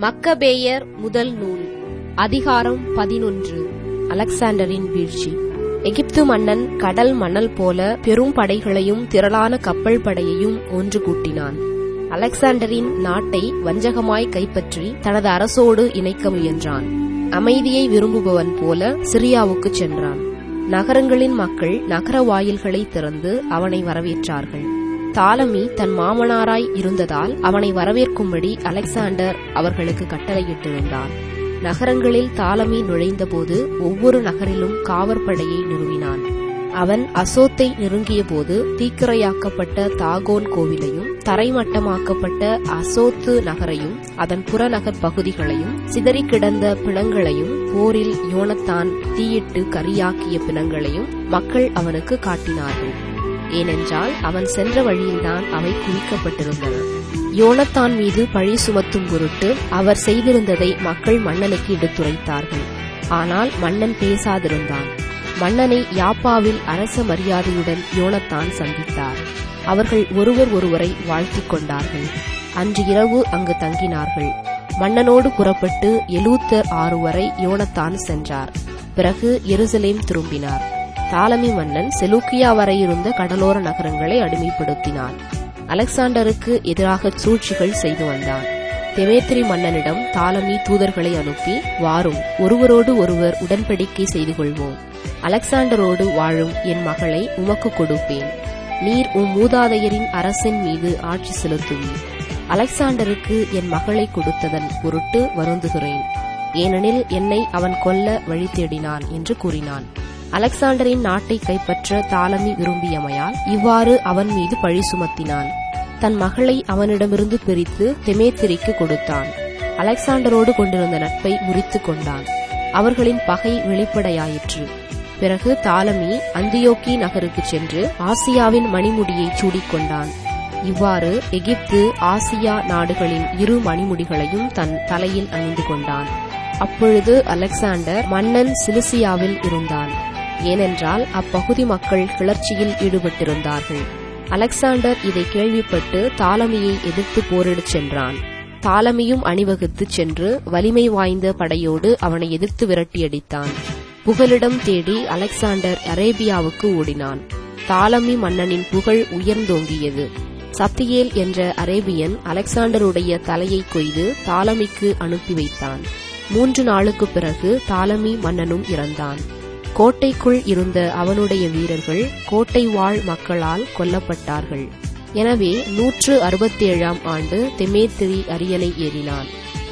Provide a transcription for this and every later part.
மக்கபேயர் முதல் நூல் அதிகாரம் பதினொன்று அலெக்சாண்டரின் வீழ்ச்சி எகிப்து மன்னன் கடல் மணல் போல பெரும் படைகளையும் திரளான கப்பல் படையையும் ஒன்று கூட்டினான் அலெக்சாண்டரின் நாட்டை வஞ்சகமாய் கைப்பற்றி தனது அரசோடு இணைக்க முயன்றான் அமைதியை விரும்புபவன் போல சிரியாவுக்குச் சென்றான் நகரங்களின் மக்கள் நகர வாயில்களை திறந்து அவனை வரவேற்றார்கள் தாலமி தன் மாமனாராய் இருந்ததால் அவனை வரவேற்கும்படி அலெக்சாண்டர் அவர்களுக்கு கட்டளையிட்டிருந்தான் நகரங்களில் தாலமி நுழைந்தபோது ஒவ்வொரு நகரிலும் காவற்படையை நிறுவினான் அவன் அசோத்தை நெருங்கியபோது தீக்கிரையாக்கப்பட்ட தாகோன் கோவிலையும் தரைமட்டமாக்கப்பட்ட அசோத்து நகரையும் அதன் புறநகர் பகுதிகளையும் சிதறி கிடந்த பிணங்களையும் போரில் யோனத்தான் தீயிட்டு கரியாக்கிய பிணங்களையும் மக்கள் அவனுக்கு காட்டினார்கள் ஏனென்றால் அவன் சென்ற வழியில்தான் அவை குவிக்கப்பட்டிருந்தன யோனத்தான் மீது பழி சுமத்தும் பொருட்டு அவர் செய்திருந்ததை மக்கள் மன்னனுக்கு எடுத்துரைத்தார்கள் ஆனால் மன்னன் பேசாதிருந்தான் மன்னனை யாப்பாவில் அரச மரியாதையுடன் யோனத்தான் சந்தித்தார் அவர்கள் ஒருவர் ஒருவரை வாழ்த்திக் கொண்டார்கள் அன்று இரவு அங்கு தங்கினார்கள் மன்னனோடு புறப்பட்டு எலூத்தர் ஆறு வரை யோனத்தான் சென்றார் பிறகு எருசலேம் திரும்பினார் தாலமி மன்னன் செலூக்கியா வரை இருந்த கடலோர நகரங்களை அடிமைப்படுத்தினான் அலெக்சாண்டருக்கு எதிராக சூழ்ச்சிகள் செய்து வந்தான் தெமேத்திரி மன்னனிடம் தாலமி தூதர்களை அனுப்பி வாரும் ஒருவரோடு ஒருவர் உடன்படிக்கை செய்து கொள்வோம் அலெக்சாண்டரோடு வாழும் என் மகளை உமக்கு கொடுப்பேன் நீர் உம் மூதாதையரின் அரசின் மீது ஆட்சி செலுத்துவீர் அலெக்சாண்டருக்கு என் மகளை கொடுத்ததன் பொருட்டு வருந்துகிறேன் ஏனெனில் என்னை அவன் கொல்ல வழி தேடினான் என்று கூறினான் அலெக்சாண்டரின் நாட்டை கைப்பற்ற தாலமி விரும்பியமையால் இவ்வாறு அவன் மீது பழி சுமத்தினான் தன் மகளை அவனிடமிருந்து பிரித்து தெமேத்திரிக்கு கொடுத்தான் அலெக்சாண்டரோடு கொண்டிருந்த நட்பை முறித்துக் கொண்டான் அவர்களின் பகை வெளிப்படையாயிற்று பிறகு தாலமி அந்தியோக்கி நகருக்கு சென்று ஆசியாவின் மணிமுடியை சூடிக்கொண்டான் இவ்வாறு எகிப்து ஆசியா நாடுகளின் இரு மணிமுடிகளையும் தன் தலையில் அணிந்து கொண்டான் அப்பொழுது அலெக்சாண்டர் மன்னன் சிலிசியாவில் இருந்தான் ஏனென்றால் அப்பகுதி மக்கள் கிளர்ச்சியில் ஈடுபட்டிருந்தார்கள் அலெக்சாண்டர் இதை கேள்விப்பட்டு தாலமியை எதிர்த்து போரிடச் சென்றான் தாலமியும் அணிவகுத்துச் சென்று வலிமை வாய்ந்த படையோடு அவனை எதிர்த்து விரட்டியடித்தான் புகலிடம் தேடி அலெக்சாண்டர் அரேபியாவுக்கு ஓடினான் தாலமி மன்னனின் புகழ் உயர்ந்தோங்கியது சத்தியேல் என்ற அரேபியன் அலெக்சாண்டருடைய தலையை கொய்து தாலமிக்கு அனுப்பி வைத்தான் மூன்று நாளுக்கு பிறகு தாலமி மன்னனும் இறந்தான் கோட்டைக்குள் இருந்த அவனுடைய வீரர்கள் கோட்டை வாழ் மக்களால் கொல்லப்பட்டார்கள் எனவே நூற்று அறுபத்தேழாம் ஆண்டு தெமேத்திரி அரியணை ஏறினான்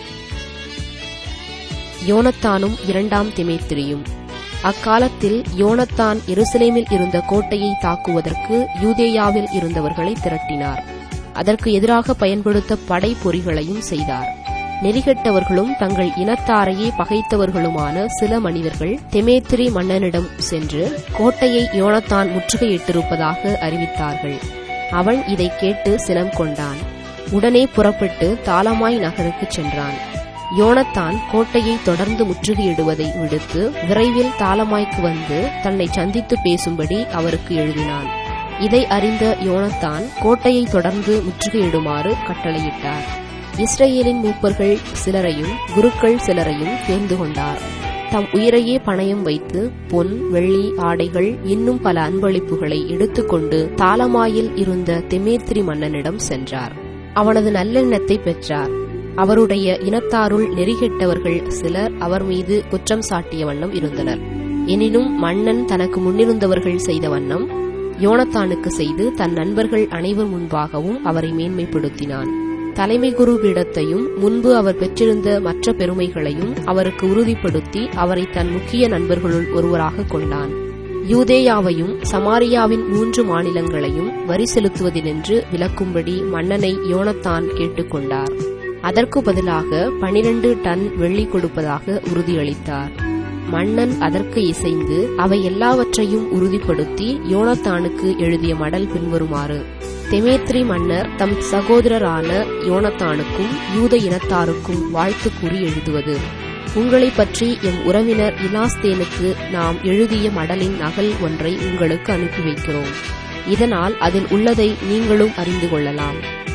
யோனத்தானும் இரண்டாம் தெமேத்திரியும் அக்காலத்தில் யோனத்தான் எருசலேமில் இருந்த கோட்டையை தாக்குவதற்கு யூதேயாவில் இருந்தவர்களை திரட்டினார் அதற்கு எதிராக பயன்படுத்த படை பொறிகளையும் செய்தார் நெறிகெட்டவர்களும் தங்கள் இனத்தாரையே பகைத்தவர்களுமான சில மனிதர்கள் தெமேத்திரி மன்னனிடம் சென்று கோட்டையை யோனத்தான் முற்றுகையிட்டிருப்பதாக அறிவித்தார்கள் அவன் இதை கேட்டு சினம் கொண்டான் உடனே புறப்பட்டு தாளமாய் நகருக்குச் சென்றான் யோனத்தான் கோட்டையை தொடர்ந்து முற்றுகையிடுவதை விடுத்து விரைவில் தாளமாய்க்கு வந்து தன்னை சந்தித்து பேசும்படி அவருக்கு எழுதினான் இதை அறிந்த யோனத்தான் கோட்டையை தொடர்ந்து முற்றுகையிடுமாறு கட்டளையிட்டார் இஸ்ரேலின் மூப்பர்கள் சிலரையும் குருக்கள் சிலரையும் தேர்ந்து கொண்டார் தம் உயிரையே பணயம் வைத்து பொன் வெள்ளி ஆடைகள் இன்னும் பல அன்பளிப்புகளை எடுத்துக்கொண்டு தாளமாயில் இருந்த தெமேத்திரி மன்னனிடம் சென்றார் அவனது நல்லெண்ணத்தை பெற்றார் அவருடைய இனத்தாருள் நெறிகெட்டவர்கள் சிலர் அவர் மீது குற்றம் சாட்டிய வண்ணம் இருந்தனர் எனினும் மன்னன் தனக்கு முன்னிருந்தவர்கள் செய்த வண்ணம் யோனத்தானுக்கு செய்து தன் நண்பர்கள் அனைவர் முன்பாகவும் அவரை மேன்மைப்படுத்தினான் தலைமை குரு பீடத்தையும் முன்பு அவர் பெற்றிருந்த மற்ற பெருமைகளையும் அவருக்கு உறுதிப்படுத்தி அவரை தன் முக்கிய நண்பர்களுள் ஒருவராக கொண்டான் யூதேயாவையும் சமாரியாவின் மூன்று மாநிலங்களையும் வரி செலுத்துவதினின்று விலக்கும்படி மன்னனை யோனத்தான் கேட்டுக்கொண்டார் அதற்கு பதிலாக பனிரண்டு டன் வெள்ளி கொடுப்பதாக உறுதியளித்தார் மன்னன் அதற்கு இசைந்து அவை எல்லாவற்றையும் உறுதிப்படுத்தி யோனத்தானுக்கு எழுதிய மடல் பின்வருமாறு தெமேத்ரி மன்னர் தம் சகோதரரான யோனத்தானுக்கும் யூத இனத்தாருக்கும் வாழ்த்து கூறி எழுதுவது உங்களை பற்றி எம் உறவினர் இலாஸ்தேனுக்கு நாம் எழுதிய மடலின் நகல் ஒன்றை உங்களுக்கு அனுப்பி வைக்கிறோம் இதனால் அதில் உள்ளதை நீங்களும் அறிந்து கொள்ளலாம்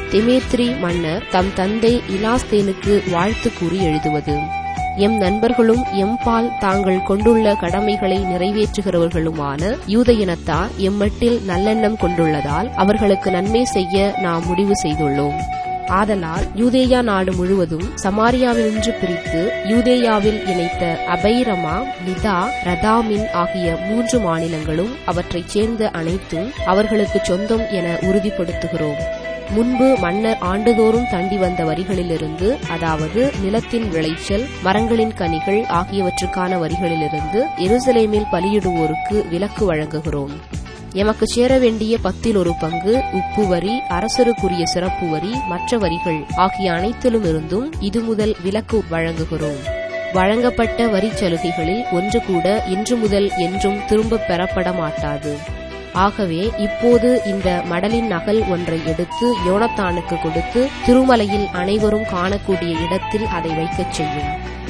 தெமேத்ரி மன்னர் தம் தந்தை இலாஸ்தேனுக்கு வாழ்த்து கூறி எழுதுவது எம் நண்பர்களும் எம்பால் தாங்கள் கொண்டுள்ள கடமைகளை நிறைவேற்றுகிறவர்களுமான யூத இனத்தார் எம்மட்டில் நல்லெண்ணம் கொண்டுள்ளதால் அவர்களுக்கு நன்மை செய்ய நாம் முடிவு செய்துள்ளோம் ஆதலால் யூதேயா நாடு முழுவதும் சமாரியாவினின்று பிரித்து யூதேயாவில் இணைத்த அபைரமா லிதா ரதாமின் ஆகிய மூன்று மாநிலங்களும் அவற்றைச் சேர்ந்த அனைத்தும் அவர்களுக்கு சொந்தம் என உறுதிப்படுத்துகிறோம் முன்பு மன்னர் ஆண்டுதோறும் தண்டி வந்த வரிகளிலிருந்து அதாவது நிலத்தின் விளைச்சல் மரங்களின் கனிகள் ஆகியவற்றுக்கான வரிகளிலிருந்து எருசலேமில் பலியிடுவோருக்கு விலக்கு வழங்குகிறோம் எமக்கு சேர வேண்டிய பத்தில் ஒரு பங்கு உப்பு வரி அரசருக்குரிய சிறப்பு வரி மற்ற வரிகள் ஆகிய அனைத்திலும் இருந்தும் இது முதல் விலக்கு வழங்குகிறோம் வழங்கப்பட்ட வரிச் சலுகைகளில் ஒன்று கூட இன்று முதல் என்றும் திரும்பப் பெறப்பட மாட்டாது ஆகவே இப்போது இந்த மடலின் நகல் ஒன்றை எடுத்து யோனத்தானுக்கு கொடுத்து திருமலையில் அனைவரும் காணக்கூடிய இடத்தில் அதை வைக்கச் செய்யும்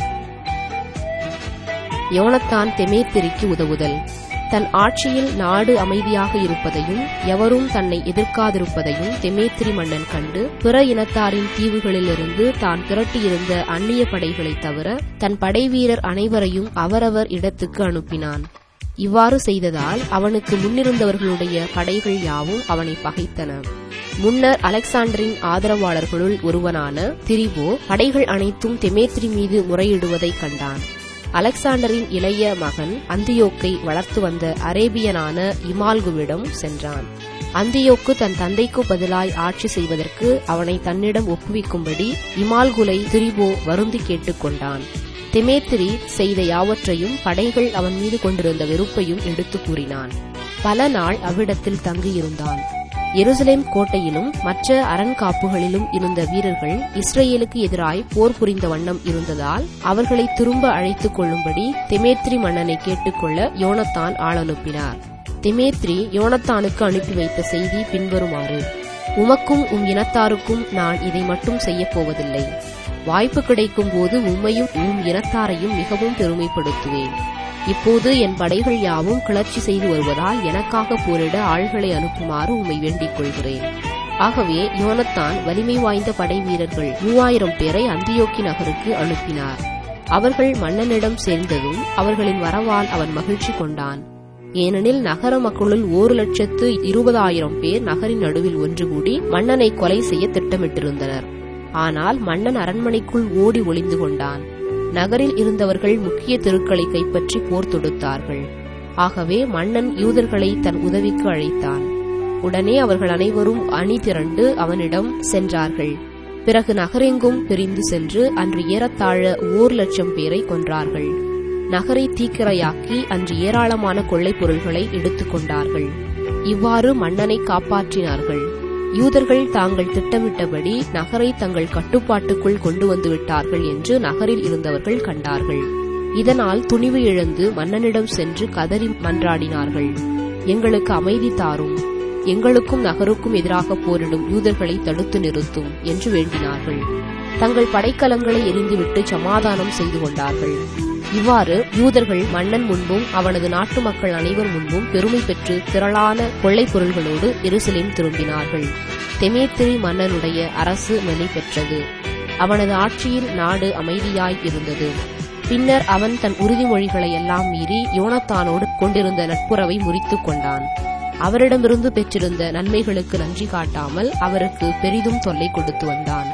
யோனத்தான் தெமேத்திரிக்கு உதவுதல் தன் ஆட்சியில் நாடு அமைதியாக இருப்பதையும் எவரும் தன்னை எதிர்க்காதிருப்பதையும் தெமேத்திரி மன்னன் கண்டு பிற இனத்தாரின் தீவுகளிலிருந்து தான் திரட்டியிருந்த அந்நிய படைகளைத் தவிர தன் படைவீரர் அனைவரையும் அவரவர் இடத்துக்கு அனுப்பினான் இவ்வாறு செய்ததால் அவனுக்கு முன்னிருந்தவர்களுடைய படைகள் யாவும் அவனை பகைத்தன முன்னர் அலெக்சாண்டரின் ஆதரவாளர்களுள் ஒருவனான திரிபோ படைகள் அனைத்தும் தெமேத்ரி மீது முறையிடுவதைக் கண்டான் அலெக்சாண்டரின் இளைய மகன் அந்தியோக்கை வளர்த்து வந்த அரேபியனான இமால்குவிடம் சென்றான் அந்தியோக்கு தன் தந்தைக்கு பதிலாய் ஆட்சி செய்வதற்கு அவனை தன்னிடம் ஒப்புவிக்கும்படி இமால்குலை திரிபோ வருந்தி கேட்டுக்கொண்டான் தெமேத்திரி செய்த யாவற்றையும் படைகள் அவன் மீது கொண்டிருந்த வெறுப்பையும் எடுத்து கூறினான் பல நாள் அவ்விடத்தில் தங்கியிருந்தான் எருசலேம் கோட்டையிலும் மற்ற அரண்காப்புகளிலும் இருந்த வீரர்கள் இஸ்ரேலுக்கு எதிராய் போர் புரிந்த வண்ணம் இருந்ததால் அவர்களை திரும்ப அழைத்துக் கொள்ளும்படி தெமேத்ரி மன்னனை கேட்டுக்கொள்ள யோனத்தான் ஆள் அனுப்பினார் தெமேத்ரி யோனத்தானுக்கு அனுப்பி வைத்த செய்தி பின்வருமாறு உமக்கும் உம் இனத்தாருக்கும் நான் இதை மட்டும் செய்யப் போவதில்லை வாய்ப்பு கிடைக்கும் போது உம்மையும் உம் இனத்தாரையும் மிகவும் பெருமைப்படுத்துவேன் இப்போது என் படைகள் யாவும் கிளர்ச்சி செய்து வருவதால் எனக்காக போரிட ஆள்களை அனுப்புமாறு உம்மை வேண்டிக் கொள்கிறேன் ஆகவே யோனத்தான் வலிமை வாய்ந்த படை வீரர்கள் மூவாயிரம் பேரை அந்தியோக்கி நகருக்கு அனுப்பினார் அவர்கள் மன்னனிடம் சேர்ந்ததும் அவர்களின் வரவால் அவன் மகிழ்ச்சி கொண்டான் ஏனெனில் நகர மக்களுள் ஒரு லட்சத்து இருபதாயிரம் பேர் நகரின் நடுவில் ஒன்று கூடி மன்னனை கொலை செய்ய திட்டமிட்டிருந்தனர் ஆனால் மன்னன் அரண்மனைக்குள் ஓடி ஒளிந்து கொண்டான் நகரில் இருந்தவர்கள் முக்கிய தெருக்களை கைப்பற்றி போர் தொடுத்தார்கள் ஆகவே மன்னன் யூதர்களை தன் உதவிக்கு அழைத்தான் உடனே அவர்கள் அனைவரும் அணி திரண்டு அவனிடம் சென்றார்கள் பிறகு நகரெங்கும் பிரிந்து சென்று அன்று ஏறத்தாழ ஓர் லட்சம் பேரை கொன்றார்கள் நகரை தீக்கிரையாக்கி அன்று ஏராளமான கொள்ளைப் பொருள்களை எடுத்துக் கொண்டார்கள் இவ்வாறு மன்னனை காப்பாற்றினார்கள் யூதர்கள் தாங்கள் திட்டமிட்டபடி நகரை தங்கள் கட்டுப்பாட்டுக்குள் கொண்டு வந்து விட்டார்கள் என்று நகரில் இருந்தவர்கள் கண்டார்கள் இதனால் துணிவு இழந்து மன்னனிடம் சென்று கதறி மன்றாடினார்கள் எங்களுக்கு அமைதி தாரும் எங்களுக்கும் நகருக்கும் எதிராக போரிடும் யூதர்களை தடுத்து நிறுத்தும் என்று வேண்டினார்கள் தங்கள் படைக்கலங்களை எரிந்துவிட்டு சமாதானம் செய்து கொண்டார்கள் இவ்வாறு யூதர்கள் மன்னன் முன்பும் அவனது நாட்டு மக்கள் அனைவர் முன்பும் பெருமை பெற்று திரளான கொள்ளைப் பொருள்களோடு எருசலேம் திரும்பினார்கள் தெமேத்திரி மன்னனுடைய அரசு நிலை பெற்றது அவனது ஆட்சியில் நாடு அமைதியாய் இருந்தது பின்னர் அவன் தன் உறுதிமொழிகளை எல்லாம் மீறி யோனத்தானோடு கொண்டிருந்த நட்புறவை முறித்துக் கொண்டான் அவரிடமிருந்து பெற்றிருந்த நன்மைகளுக்கு நன்றி காட்டாமல் அவருக்கு பெரிதும் தொல்லை கொடுத்து வந்தான்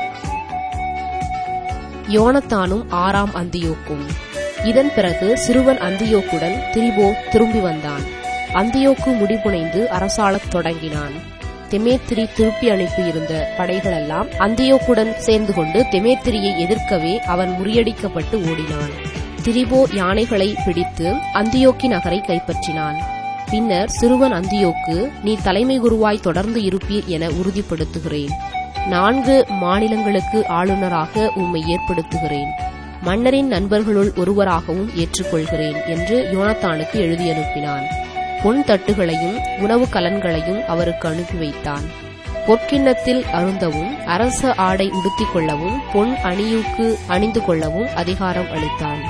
யோனத்தானும் ஆறாம் அந்தியோக்கும் இதன் பிறகு சிறுவன் அந்தியோக்குடன் திரிபோ திரும்பி வந்தான் அந்தியோக்கு முடிபுனைந்து அரசாளத் தொடங்கினான் தெமேத்திரி திருப்பி அனுப்பியிருந்த படைகளெல்லாம் அந்தியோக்குடன் சேர்ந்து கொண்டு தெமேத்திரியை எதிர்க்கவே அவன் முறியடிக்கப்பட்டு ஓடினான் திரிபோ யானைகளை பிடித்து அந்தியோக்கி நகரை கைப்பற்றினான் பின்னர் சிறுவன் அந்தியோக்கு நீ தலைமை குருவாய் தொடர்ந்து இருப்பீர் என உறுதிப்படுத்துகிறேன் நான்கு மாநிலங்களுக்கு ஆளுநராக உம்மை ஏற்படுத்துகிறேன் மன்னரின் நண்பர்களுள் ஒருவராகவும் ஏற்றுக்கொள்கிறேன் என்று யோனத்தானுக்கு எழுதி அனுப்பினான் பொன் தட்டுகளையும் உணவு கலன்களையும் அவருக்கு அனுப்பி வைத்தான் பொற்கிண்ணத்தில் அருந்தவும் அரச ஆடை உடுத்திக் கொள்ளவும் பொன் அணியுக்கு அணிந்து கொள்ளவும் அதிகாரம் அளித்தான்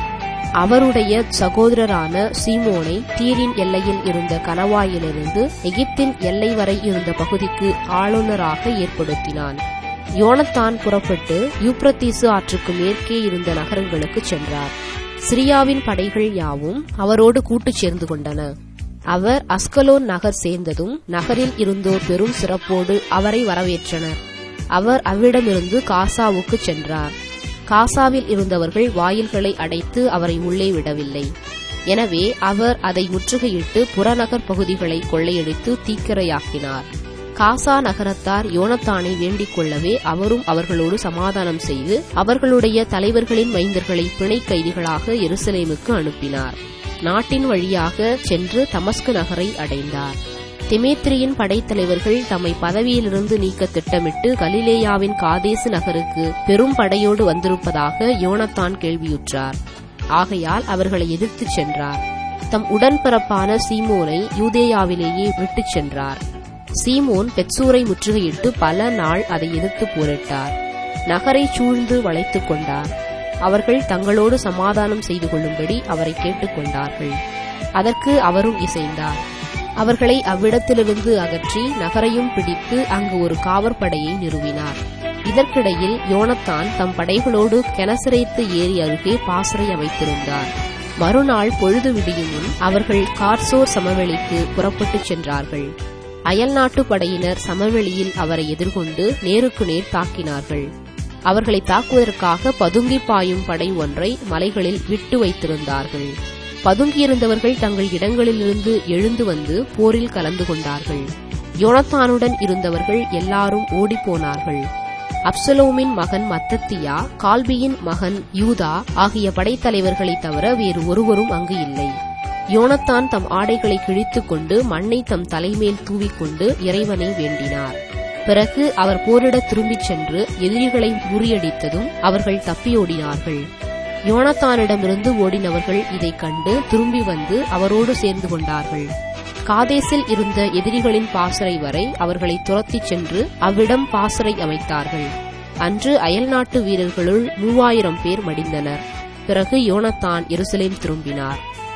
அவருடைய சகோதரரான சீமோனை தீரின் எல்லையில் இருந்த கணவாயிலிருந்து எகிப்தின் எல்லை வரை இருந்த பகுதிக்கு ஆளுநராக ஏற்படுத்தினான் யோனத்தான் புறப்பட்டு யூப்ரத்தீசு ஆற்றுக்கு மேற்கே இருந்த நகரங்களுக்கு சென்றார் சிரியாவின் படைகள் யாவும் அவரோடு கூட்டுச் சேர்ந்து கொண்டன அவர் அஸ்கலோன் நகர் சேர்ந்ததும் நகரில் இருந்தோர் பெரும் சிறப்போடு அவரை வரவேற்றனர் அவர் அவ்விடமிருந்து காசாவுக்கு சென்றார் காசாவில் இருந்தவர்கள் வாயில்களை அடைத்து அவரை உள்ளே விடவில்லை எனவே அவர் அதை முற்றுகையிட்டு புறநகர் பகுதிகளை கொள்ளையடித்து தீக்கிரையாக்கினார் காசா நகரத்தார் யோனத்தானை வேண்டிக் கொள்ளவே அவரும் அவர்களோடு சமாதானம் செய்து அவர்களுடைய தலைவர்களின் மைந்தர்களை பிணை கைதிகளாக எருசலேமுக்கு அனுப்பினார் நாட்டின் வழியாக சென்று தமஸ்கு நகரை அடைந்தார் திமேத்திரியின் படைத்தலைவர்கள் தம்மை பதவியிலிருந்து நீக்க திட்டமிட்டு கலிலேயாவின் காதேசு நகருக்கு பெரும் படையோடு வந்திருப்பதாக யோனத்தான் கேள்வியுற்றார் ஆகையால் அவர்களை எதிர்த்துச் சென்றார் தம் உடன்பிறப்பான சீமோனை யூதேயாவிலேயே விட்டுச் சென்றார் சீமோன் பெட்சூரை முற்றுகையிட்டு பல நாள் அதை எதிர்த்து போரிட்டார் நகரை சூழ்ந்து வளைத்துக் கொண்டார் அவர்கள் தங்களோடு சமாதானம் செய்து கொள்ளும்படி அவரை கேட்டுக்கொண்டார்கள் அதற்கு அவரும் இசைந்தார் அவர்களை அவ்விடத்திலிருந்து அகற்றி நகரையும் பிடித்து அங்கு ஒரு காவற்படையை நிறுவினார் இதற்கிடையில் யோனத்தான் தம் படைகளோடு கெனசரேத்து ஏரி அருகே பாசறை அமைத்திருந்தார் மறுநாள் பொழுது விடியும் முன் அவர்கள் கார்சோர் சமவெளிக்கு புறப்பட்டுச் சென்றார்கள் அயல்நாட்டு படையினர் சமவெளியில் அவரை எதிர்கொண்டு நேருக்கு நேர் தாக்கினார்கள் அவர்களை தாக்குவதற்காக பதுங்கி பாயும் படை ஒன்றை மலைகளில் விட்டு வைத்திருந்தார்கள் பதுங்கியிருந்தவர்கள் தங்கள் இடங்களிலிருந்து எழுந்து வந்து போரில் கலந்து கொண்டார்கள் யோனத்தானுடன் இருந்தவர்கள் எல்லாரும் ஓடிப்போனார்கள் அப்சலோமின் மகன் மத்தத்தியா கால்பியின் மகன் யூதா ஆகிய படைத்தலைவர்களைத் தவிர வேறு ஒருவரும் அங்கு இல்லை யோனத்தான் தம் ஆடைகளை கிழித்துக் கொண்டு மண்ணை தம் தலைமேல் தூவிக்கொண்டு இறைவனை வேண்டினார் பிறகு அவர் போரிட திரும்பிச் சென்று எதிரிகளை முறியடித்ததும் அவர்கள் தப்பியோடினார்கள் யோனத்தானிடமிருந்து ஓடினவர்கள் இதைக் கண்டு திரும்பி வந்து அவரோடு சேர்ந்து கொண்டார்கள் காதேசில் இருந்த எதிரிகளின் பாசறை வரை அவர்களை துரத்திச் சென்று அவ்விடம் பாசறை அமைத்தார்கள் அன்று அயல்நாட்டு வீரர்களுள் மூவாயிரம் பேர் மடிந்தனர் பிறகு யோனத்தான் எருசலேம் திரும்பினார்